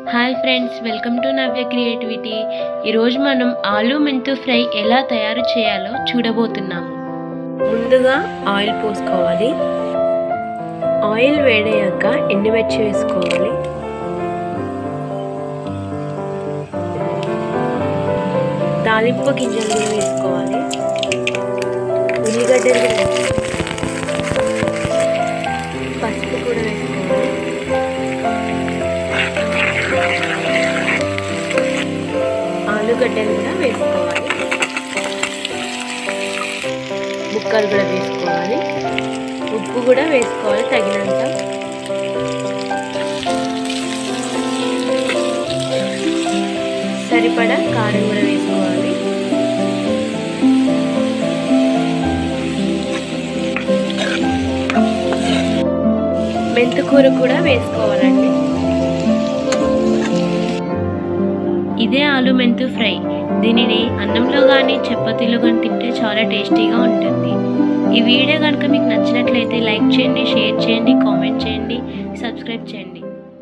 hi friends welcome to Navya creativity ఈరోజు మనం ఆలు మెంతు ఫ్రై ఎలా తయారు చేయాలో చూడబోతున్నాము ముందుగా ఆయిల్ పోసుకోవాలి ఆయిల్ వేడయ్యాక ఎండుమిర్చి వేసుకోవాలి తాలింపు గింజలు కూడా వేసుకోవాలి ఉల్లిగడ్డలు కూడా వేసుకోవాలి పసుపు కూడా వేసుకోవాలి ఆలుగడ్డలు కూడా వేసుకోవాలి ముక్కలు కూడా వేసుకోవాలి ఉప్పు కూడా వేసుకోవాలి తగినంత సరిపడా కారం కూడా వేసుకోవాలి మెంతుకూర కూడా వేసుకోవాలండి ఇదే ఆలు మెంతు ఫ్రై దీనిని అన్నంలో కానీ చపాతీలో కానీ తింటే చాలా టేస్టీగా ఉంటుంది ఈ వీడియో కనుక మీకు నచ్చినట్లయితే లైక్ చేయండి షేర్ చేయండి కామెంట్ చేయండి సబ్స్క్రైబ్ చేయండి